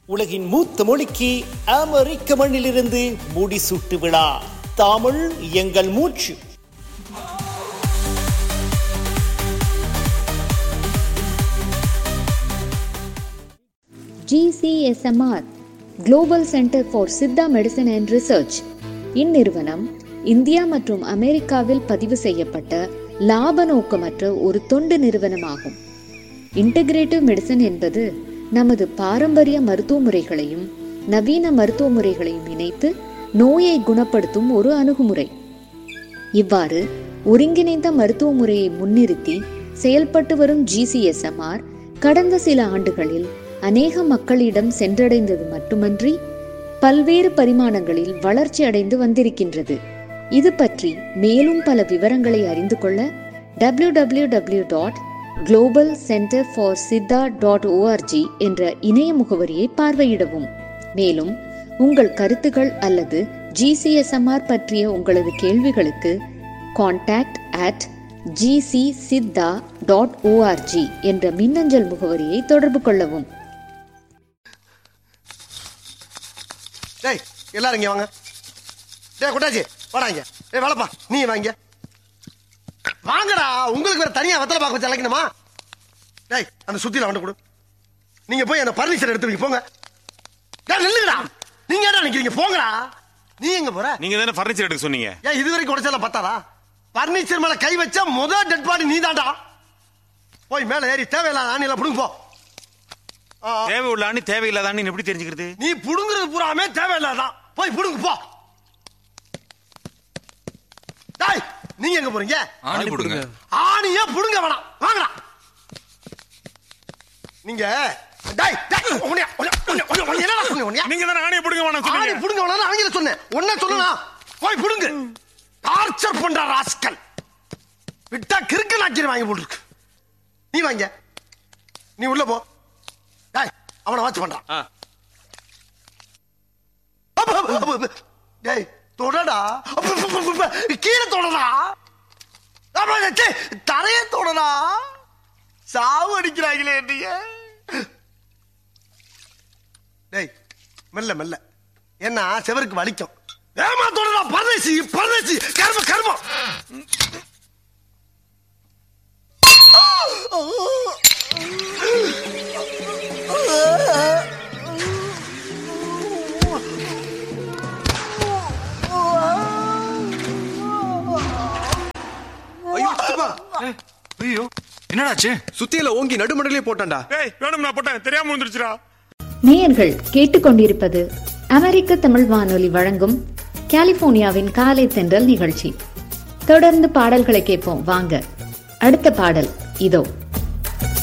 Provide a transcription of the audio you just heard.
உலகின் மூத்த மொழிக்கு அமெரிக்க மண்ணிலிருந்து முடிசூட்டு விழா தமிழ் எங்கள் மூச்சு GCSMR global centre for Siddha medicine and research இந்நிறுவனம் இந்தியா மற்றும் அமெரிக்காவில் பதிவு செய்யப்பட்ட லாப நோக்கமற்ற ஒரு தொண்டு நிறுவனமாகும் இன்டகிரேட்டிவ் மெடிசன் என்பது நமது பாரம்பரிய மருத்துவ முறைகளையும் நவீன மருத்துவ முறைகளையும் இணைத்து நோயை குணப்படுத்தும் ஒரு அணுகுமுறை இவ்வாறு ஒருங்கிணைந்த மருத்துவ முறையை முன்னிறுத்தி செயல்பட்டு வரும் ஜிசிஎஸ்எம்ஆர் கடந்த சில ஆண்டுகளில் அநேக மக்களிடம் சென்றடைந்தது மட்டுமன்றி பல்வேறு பரிமாணங்களில் வளர்ச்சி அடைந்து வந்திருக்கின்றது இது பற்றி மேலும் பல விவரங்களை அறிந்து கொள்ள W W W dot global centre for Siddha dot ORG என்ற இணைய முகவரியை பார்வையிடவும் மேலும் உங்கள் கருத்துகள் அல்லது ஜிசிஎஸ்எம்ஆர் பற்றிய உங்களது கேள்விகளுக்கு contact at GC Siddha dot ORG என்ற மின்னஞ்சல் முகவரியை தொடர்பு கொள்ளவும் டேய் எல்லாரும் இங்க வாங்க டேய் குட்டாச்சி வாடா இங்க டேய் வளப்பா நீ வாங்க வாங்கடா உங்களுக்கு வேற தனியா வெத்தலை பாக்க வச்சு அழைக்கணுமா டேய் அந்த சுத்தில வந்து கொடு நீங்க போய் அந்த பர்னிச்சர் எடுத்து வைங்க போங்க டேய் நில்லுங்கடா நீங்க என்ன நினைக்கிறீங்க போங்கடா நீ எங்க போற நீங்க தானே ஃபர்னிச்சர் எடுக்க சொன்னீங்க ஏன் இது வரைக்கும் உடைச்சல பத்தாதா பர்னிச்சர் மேல கை வச்சா முதல் டெட் பாடி நீ தான்டா போய் மேல ஏறி தேவையில்லாத ஆணில புடுங்க போ ஆ, ஆ. தேவை உள்ள ஆணி தேவையில்லாத ஆணி எப்படி தெரிஞ்சுக்கிறது நீ புடுங்குறது பூராமே தேவையில்லாதான் போய் புடுங்க போ டேய் நீங்க எங்க போறீங்க ஆணி போடுங்க ஆணிய புடுங்க வேணாம் வாங்கடா நீங்க டேய் டேய் உன்னைய உன்னைய உன்னைய உன்னைய உன்னைய என்னடா சொன்னீங்க உன்னைய நீங்க தானே ஆணியை பிடுங்க வேணாம் ஆணி சொன்னீங்க புடுங்க வேணாம் ஆங்கில சொன்னேன் உன்ன சொல்லலாம் போய் புடுங்க டார்ச்சர் பண்ற ராஸ்கல் விட்டா கிறுக்கு நாக்கிற வாங்கி போட்டுருக்கு நீ வாங்க நீ உள்ள போ டேய் அவனை வாட்ச் பண்றான் ஆ. அப்ப, அப்ப, அப்ப, அப்ப. டேய் தொடடா அப்ப, அப்ப, அப்ப, அப்ப. கீழே தொடடா அப்ப, ச்சே, தரைய தொடடா சாவு அடிக்கிறாங்களே நீங்க டேய் மெல்ல மெல்ல என்ன செவருக்கு வலிக்கும் ஏமா தொடடா பரதேசி பரதேசி கர்ம கர்மம் ஐயோ சித்தப்பா. ஐயோ என்னடாச்சு சுத்தியில ஓங்கி நடுமடலே போட்டான்டா ஏய் வேணும் நான் போட்டேன் தெரியாம வந்துருச்சுடா நேயர்கள் கேட்டுக்கொண்டிருப்பது அமெரிக்க தமிழ் வானொலி வழங்கும் கலிபோர்னியாவின் காலை தென்றல் நிகழ்ச்சி தொடர்ந்து பாடல்களை கேட்போம் வாங்க அடுத்த பாடல் இதோ